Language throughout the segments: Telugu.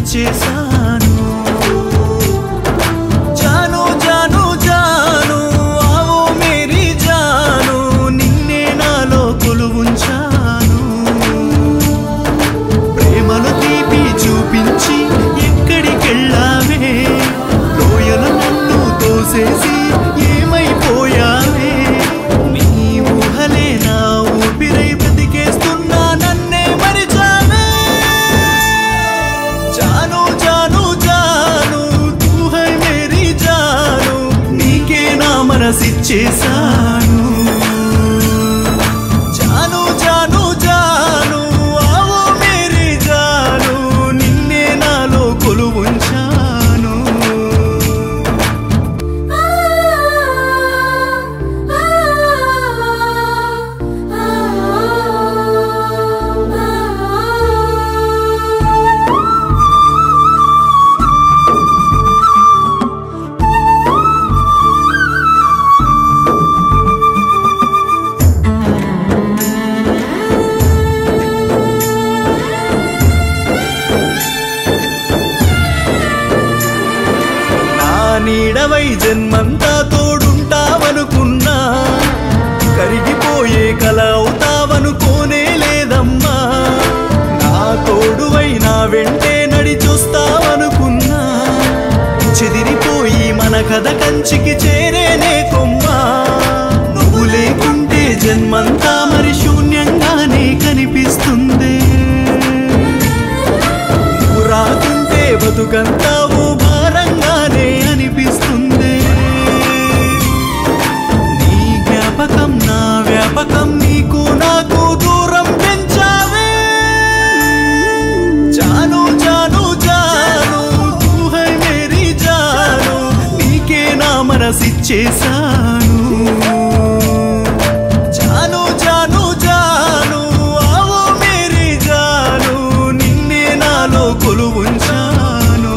మనసిచ్చేసాను జాను జాను జాను ఆవో మేరీ జాను నిన్నే నాలో కొలువుంచాను ప్రేమను తీపి చూపించి ఎక్కడికెళ్ళావే లోయలు నన్ను తోసేసి ఏమైపోయావే నీ ఊహలే నా ఊపిరై బ్రతికేస్తున్నా నన్నే మరిచావే జాను జాను జాను తూ హై మేరీ జాను నీకే నా మనసిచ్చేసాను జాను జాను జాను ఆవో మేరీ జాను నిన్నే నాలో కొలువుంచాను నా నీడవై జన్మంతా తోడుంటావనుకున్నా కరిగిపోయే కల అవుతావనుకోనే లేదమ్మా నా తోడువై నా వెంటే నడి చూస్తావనుకున్నా చెదిరిపోయి మన కథ కంచికి చేరేనే కొమ్మా నువ్వు లేకుంటే జన్మంతా మరి శూన్యంగానే కనిపిస్తుంది నువ్వు రాకుంటే బతుకంతా ఓ భారంగానే అనిపిస్తుంది నీ జ్ఞాపకం నా వ్యాపకం నీకు నాకు దూరం పెంచావే జాను జాను జాను తూ హై మేరీ జాను నీకే నా మనసిచ్చేసాను జాను జాను జాను ఆవో మేరీ జాను నిన్నే నాలో కొలువుంచాను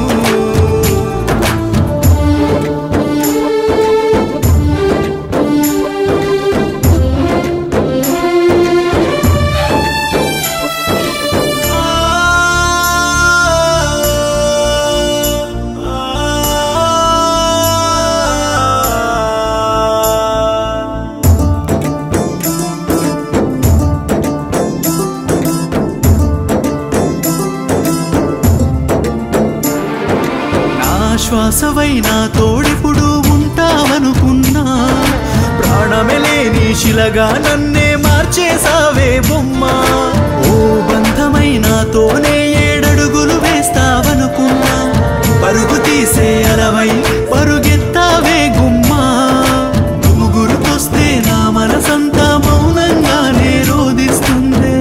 నా శ్వాసవై నా తోడిపుడు ఉంటావనుకున్నా ప్రాణమెలే నీ శిలగా నన్నే మార్చేసావే బొమ్మ ఓ బంధమై నాతోనే ఏడడుగులు వేస్తావనుకున్నా పరుగు తీసే అలవై పరుగెత్తావే గుమ్మా నువ్వు గుర్తొస్తే నా మనసంతా మౌనంగానే రోదిస్తుందే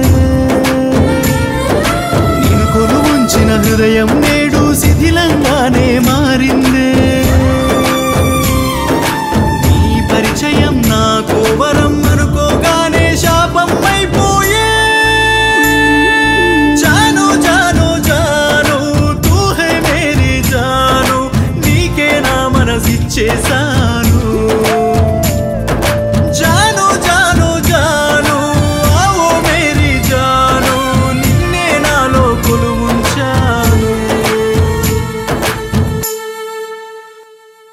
నేను కొలువుంచిన హృదయం నేడు శిథిలంగానే మారిందే